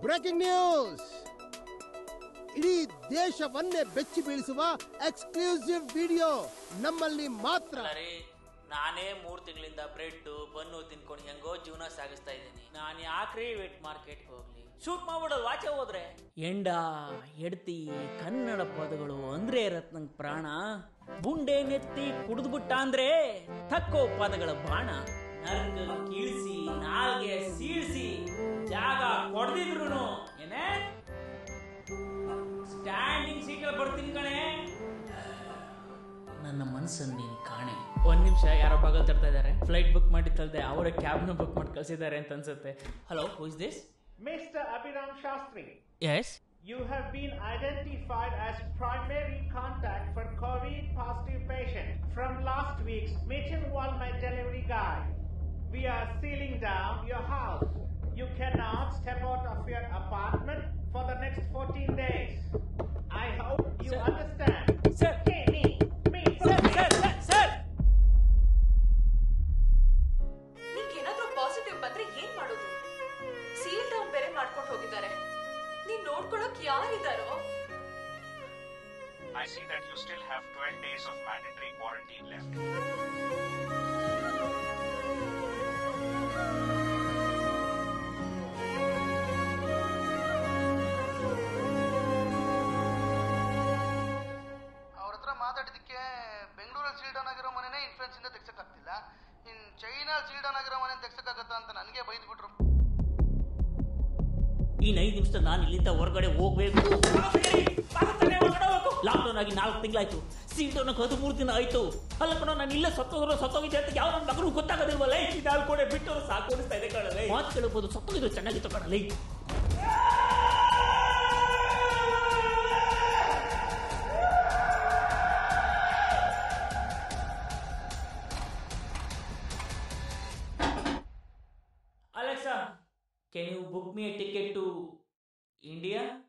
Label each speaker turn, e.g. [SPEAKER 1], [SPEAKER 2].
[SPEAKER 1] Breaking news ಇಡೀ ದೇಶವನ್ನೇ ಬೆಚ್ಚಿ ಬೀಳಿಸುವ exclusive video ನಮ್ಮಲ್ಲಿ ಮಾತ್ರ
[SPEAKER 2] ಅರೆ ನಾನೇ ಮೂರ್ ತಿಂಗಳಿಂದ ಬ್ರೆಡ್ ಬನ್ನು ತಿನ್ಕೊಂಡು ಹೆಂಗೋ ಜೀವನ ಸಾಗಿಸ್ತಾ ಇದ್ದೀನಿ ನಾನು ಯಾಕ್ರಿ ವೇಟ್ ಮಾರ್ಕೆಟ್ಗೆ ಹೋಗ್ಲಿ ಶೂಟ್ ಮಾಡ್ಬಿಡೋದು ವಾಚೆ ಹೋದ್ರೆ ಎಂಡ ಎಡ್ತಿ ಕನ್ನಡ ಪದಗಳು ಅಂದ್ರೆ ಇರತ್ ನಂಗ್ ಪ್ರಾಣ ಬುಂಡೆ ನೆತ್ತಿ ಕುಡಿದ್ಬಿಟ್ಟ ಅಂದ್ರೆ ತಕ್ಕೋ ಪದಗಳ ಬಾಣ ನರ್ಕ ಕೀಳ್ಸಿ ನಾಲ್ಗೆ ಸೀಳ್ಸಿ ಜಾಗ ಕೊಡ್ದಿದ್ರು ಏನೇ ಸ್ಟ್ಯಾಂಡಿಂಗ್ ಸೀಟಲ್ಲಿ ಬರ್ತೀನಿ ಕಣೆ ನನ್ನ ಮನಸ್ಸನ್ನು ನೀನು ಕಾಣೆ ಒಂದ್ ನಿಮಿಷ ಯಾರೋ ಬಾಗಲ್ ತರ್ತಾ ಇದ್ದಾರೆ ಫ್ಲೈಟ್ ಬುಕ್ ಮಾಡಿ ತಲ್ದೆ ಅವರ ಕ್ಯಾಬ್ನ ಬುಕ್ ಮಾಡಿ ಕಳ್ಸಿದ್ದಾರೆ ಅಂತ ಅನ್ಸುತ್ತೆ hello who is this
[SPEAKER 3] Mr. Abhiram Shastri,
[SPEAKER 2] yes
[SPEAKER 3] you have been identified as primary contact for COVID positive patient from last week's Mitchell Walmart delivery guy. We are sealing down your house. You cannot step out of your apartment for the next 14 days. I hope you
[SPEAKER 2] Sir.
[SPEAKER 3] understand.
[SPEAKER 2] Sir.
[SPEAKER 3] Hey, me, me,
[SPEAKER 2] sir
[SPEAKER 3] me.
[SPEAKER 2] Sir sir sir
[SPEAKER 4] ನಿಂಗೇನಾದ್ರೂ positive ಬಂದ್ರೆ ಏನ್ ಮಾಡೋದು seal down ಬೇರೆ ಮಾಡ್ಕೊಂಡು ಹೋಗಿದ್ದಾರೆ ನೀನ್ ನೋಡ್ಕೊಳಕ್ ಯಾರಿದಾರೋ
[SPEAKER 5] I see that you still have 12 days of mandatory quarantine left.
[SPEAKER 6] ಅವ್ರ ಹತ್ರ ಮಾತಾಡಿದಕ್ಕೆ ಬೆಂಗಳೂರಲ್ಲಿ ಸೀಲ್ಡೌನ್ ಆಗಿರೋ ಮನೆನೇ ಇನ್ಫ್ಲೂಯೆನ್ಸ್ ಇಂದ ತೆಗ್ಸಕ್ಕಾಗ್ತಿಲ್ಲ ಇನ್ ಚೈನಾ ಸೀಲ್ಡೌನ್ ಆಗಿರೋ ಮನೆ ತೆಗ್ಸಕ್ಕಾಗತ್ತಾ ಅಂತ ನನಗೆ ಬೈದ್ಬಿಟ್ರು
[SPEAKER 2] ಇನ್ನು ಐದು ನಿಮಿಷ ನಾನು ಇಲ್ಲಿಂದ ಹೊರಗಡೆ ಹೋಗ್ಬೇಕು ಲಾಕ್ಡೌನ್ ಆಗಿ ನಾಲ್ಕು ತಿಂಗಳಾಯ್ತು ಸೀಟನ್ನು ಕದ್ದು ಮೂರು ದಿನ ಆಯ್ತು ಅಲ್ಲ ಕಣೋ ನಾನು ಇಲ್ಲೇ ಸತ್ತೋದ್ರು ಸತ್ತೋಗಿದ್ದೆ ಅಂತ ಯಾವ ನನ್ನ ಮಗನಿಗೆ ಗೊತ್ತಾಗೋದಿಲ್ವಲ್ಲ ಈ ನಾಲ್ಕು ಕೋಡೆ ಬಿಟ್ಟು ಸಾಕು ಅನಿಸ್ತಾ ಇದೆ ಕಣಲೇ ಮಾತು ಕೇಳಬಹುದು ಸತ್ತೋಗಿದ್ರು ಚೆನ್ನಾಗಿತ್ತು ಕಣಲೇ Alexa, can you book me a ticket to India?